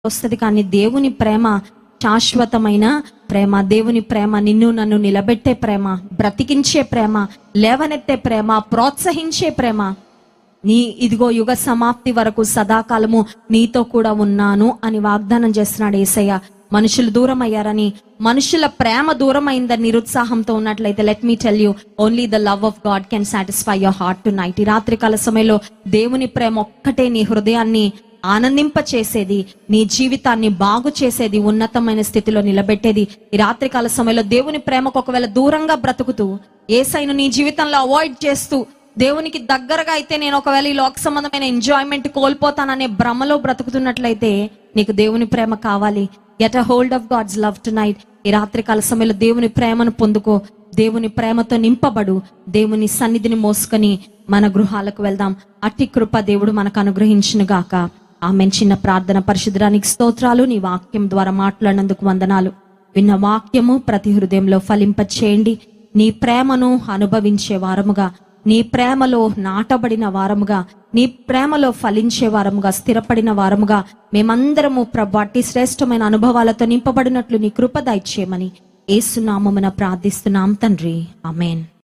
వస్తుంది కానీ దేవుని ప్రేమ శాశ్వతమైన ప్రేమ దేవుని ప్రేమ నిన్ను నన్ను నిలబెట్టే ప్రేమ బ్రతికించే ప్రేమ లేవనెత్తే ప్రేమ ప్రోత్సహించే ప్రేమ నీ ఇదిగో యుగ సమాప్తి వరకు సదాకాలము నీతో కూడా ఉన్నాను అని వాగ్దానం చేస్తున్నాడు ఏసయ్య మనుషులు దూరం అయ్యారని మనుషుల ప్రేమ దూరం అయిందని నిరుత్సాహంతో ఉన్నట్లయితే let me tell you only the love of God can satisfy your heart tonight ఈ రాత్రి కాల సమయంలో దేవుని ప్రేమ ఒక్కటే నీ హృదయాన్ని ఆనందింప చేసేది నీ జీవితాన్ని బాగు చేసేది ఉన్నతమైన స్థితిలో నిలబెట్టేది ఈ రాత్రి కాల సమయంలో దేవుని ప్రేమకు ఒకవేళ దూరంగా బ్రతుకుతూ ఏసైను నీ జీవితంలో అవాయిడ్ చేస్తూ దేవునికి దగ్గరగా అయితే నేను ఒకవేళ ఈ లోక సంబంధమైన ఎంజాయ్మెంట్ కోల్పోతాననే భ్రమలో బ్రతుకుతున్నట్లయితే నీకు దేవుని ప్రేమ కావాలి get a hold of God's love tonight ఈ రాత్రి కాల సమయంలో దేవుని ప్రేమను పొందుకో దేవుని ప్రేమతో నింపబడు దేవుని సన్నిధిని మోసుకొని మన గృహాలకు వెళ్దాం అట్టి కృప దేవుడు మనకు అనుగ్రహించును గాక ఆమె చిన్న ప్రార్థన పరిశుద్ధానికి స్తోత్రాలు నీ వాక్యం ద్వారా మాట్లాడినందుకు వందనాలు విన్న వాక్యము ప్రతి హృదయంలో ఫలింప చేయండి నీ ప్రేమను అనుభవించే వారముగా నీ ప్రేమలో నాటబడిన వారముగా నీ ప్రేమలో ఫలించే వారముగా స్థిరపడిన వారముగా మేమందరము ప్రభాటి శ్రేష్టమైన అనుభవాలతో నింపబడినట్లు నీ కృప దయచేయమని ఏసునామమున ప్రార్థిస్తున్నాం తండ్రి ఆమెన్